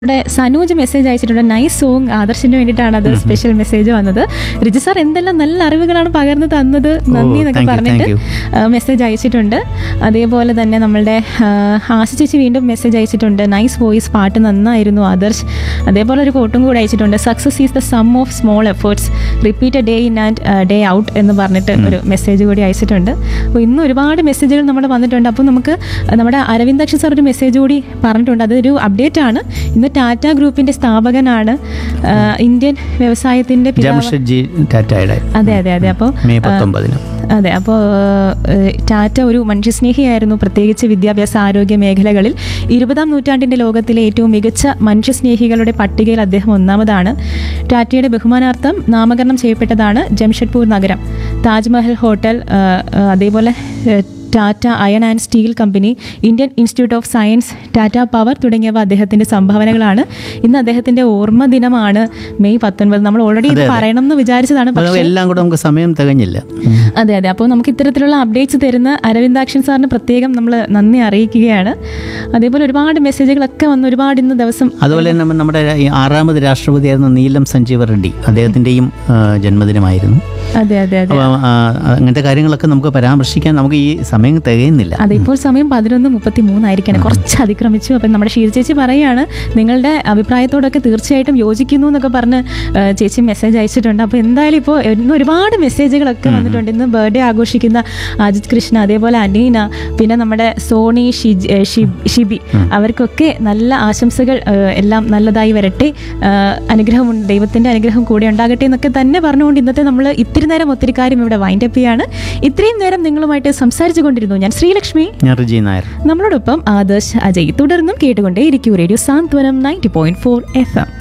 ഇവിടെ സനൂജ് മെസ്സേജ് അയച്ചിട്ടുണ്ട് nice song ആദർശിന് വേണ്ടിയിട്ടാണ് അത് സ്പെഷ്യൽ മെസ്സേജ് വന്നത് റിജു സാർ എന്തെല്ലാം നല്ല അറിവുകളാണ് പകർന്നു തന്നത് നന്ദി എന്നൊക്കെ thank you, പറഞ്ഞിട്ട് thank മെസ്സേജ് അയച്ചിട്ടുണ്ട് അതേപോലെ തന്നെ നമ്മളുടെ ആ, ആശ ചേച്ചി വീണ്ടും മെസ്സേജ് അയച്ചിട്ടുണ്ട് നൈസ് വോയിസ് പാട്ട് നന്നായിരുന്നു ആദർശ് അതേപോലെ ഒരു കോട്ടും കൂടെ അയച്ചിട്ടുണ്ട് success is the sum of small efforts repeat day in and day out എന്ന് പറഞ്ഞിട്ട് ഒരു മെസ്സേജ് കൂടി അയച്ചിട്ടുണ്ട് അപ്പോൾ ഇന്ന് ഒരുപാട് മെസ്സേജുകൾ നമ്മുടെ വന്നിട്ടുണ്ട് അപ്പോൾ നമുക്ക് നമ്മുടെ അരവിന്ദാക്ഷ സാർ ഒരു മെസ്സേജ് കൂടി പറഞ്ഞിട്ടുണ്ട് അതൊരു അപ്ഡേറ്റ് ആണ് ഇന്ന് ടാറ്റ ഗ്രൂപ്പിന്റെ സ്ഥാപകനാണ് ആ, ഇന്ത്യൻ വ്യവസായത്തിന്റെ പിതാവ് ജംഷഡ്ജി ടാറ്റയുടെ അതെ അതെ അതെ അപ്പോൾ മെയ് പത്തൊമ്പതിന് അതെ അപ്പോൾ ടാറ്റ ഒരു മനുഷ്യസ്നേഹിയായിരുന്നു പ്രത്യേകിച്ച് വിദ്യാഭ്യാസ ആരോഗ്യ മേഖലകളിൽ ഇരുപതാം നൂറ്റാണ്ടിൻ്റെ ലോകത്തിലെ ഏറ്റവും മികച്ച മനുഷ്യസ്നേഹികളുടെ പട്ടികയിൽ അദ്ദേഹം ഒന്നാമതാണ് ടാറ്റയുടെ ബഹുമാനാർത്ഥം നാമകരണം ചെയ്യപ്പെട്ടതാണ് ജംഷഡ്പൂർ നഗരം താജ്മഹൽ ഹോട്ടൽ ആ, ആ, അതേപോലെ ആ, Tata iron and steel company Indian institute of science Tata power തുടങ്ങിയവ അദ്ദേഹത്തിന്റെ സംഭാവനകളാണ് ഇന്ന് അദ്ദേഹത്തിന്റെ ഓർമ്മ ദിനമാണ് മെയ് പത്തൊൻപത് നമ്മൾ ഓൾറെഡി ഇത് പറയണം എന്ന് വിചാരിച്ചതാണ് അപ്പോൾ പക്ഷേ എല്ലാം കൂടെ നമുക്ക് സമയം തികഞ്ഞില്ല ഉം. അതെ അതെ അപ്പോൾ നമുക്ക് ഇത്തരത്തിലുള്ള അപ്ഡേറ്റ്സ് തരുന്ന അരവിന്ദാക്ഷൻ സാറിന് പ്രത്യേകം നമ്മൾ നന്ദി അറിയിക്കുകയാണ് അതേപോലെ ഒരുപാട് മെസ്സേജുകളൊക്കെ വന്ന് ഒരുപാട് ഇന്ന് ദിവസം അതുപോലെ തന്നെ നമ്മ- നമ്മുടെ ഈ ആറാമത് രാഷ്ട്രപതിയായിരുന്ന നീലം സഞ്ജീവ റെഡ്ഡി അദ്ദേഹത്തിൻ്റെയും ജന്മദിനമായിരുന്നു അതെ അതെ അതെ അപ്പോൾ ആ, അങ്ങനത്തെ കാര്യങ്ങളൊക്കെ നമുക്ക് പരാമർശിക്കാൻ നമുക്ക് ഈ സമയം തികയുന്നില്ല അതെ ഇപ്പോൾ സമയം പതിനൊന്ന് മുപ്പത്തി മൂന്നായിരിക്കണം കുറച്ച് അതിക്രമിച്ചു അപ്പം നമ്മുടെ ഷീർ ചേച്ചി പറയുകയാണ് നിങ്ങളുടെ അഭിപ്രായത്തോടൊക്കെ തീർച്ചയായിട്ടും യോജിക്കുന്നു എന്നൊക്കെ പറഞ്ഞ് ആ, ചേച്ചി മെസ്സേജ് അയച്ചിട്ടുണ്ട് അപ്പോൾ എന്തായാലും ഇപ്പോൾ ഇന്ന് ഒരുപാട് മെസ്സേജുകളൊക്കെ വന്നിട്ടുണ്ട് ഇന്ന് ബർത്ത്ഡേ ആഘോഷിക്കുന്ന അജിത് കൃഷ്ണ അതേപോലെ അനീന പിന്നെ നമ്മുടെ സോണി ഷിജ് ഏ, ഷിബ്- ഷിബി അവർക്കൊക്കെ നല്ല ആശംസകൾ ആ, എല്ലാം നല്ലതായി വരട്ടെ ആ, അനുഗ്രഹം ഉണ്ട് ദൈവത്തിൻ്റെ അനുഗ്രഹം കൂടെ ഉണ്ടാകട്ടെ എന്നൊക്കെ തന്നെ പറഞ്ഞുകൊണ്ട് ഇന്നത്തെ നമ്മൾ ഇത്തിരി നേരം ഒത്തിരി കാര്യം ഇവിടെ വൈൻഡപ്പ് ചെയ്യാണ് ഇത്രയും നേരം നിങ്ങളുമായിട്ട് സംസാരിച്ചു കൊണ്ടിരുന്നു ഞാൻ ശ്രീലക്ഷ്മി ഞാൻ റിജി നായർ നമ്മളോടൊപ്പം ആദർശ് അജയ് തുടർന്നും കേട്ടുകൊണ്ടേ ഇരിക്കൂ radio Santhwanam ninety point four F M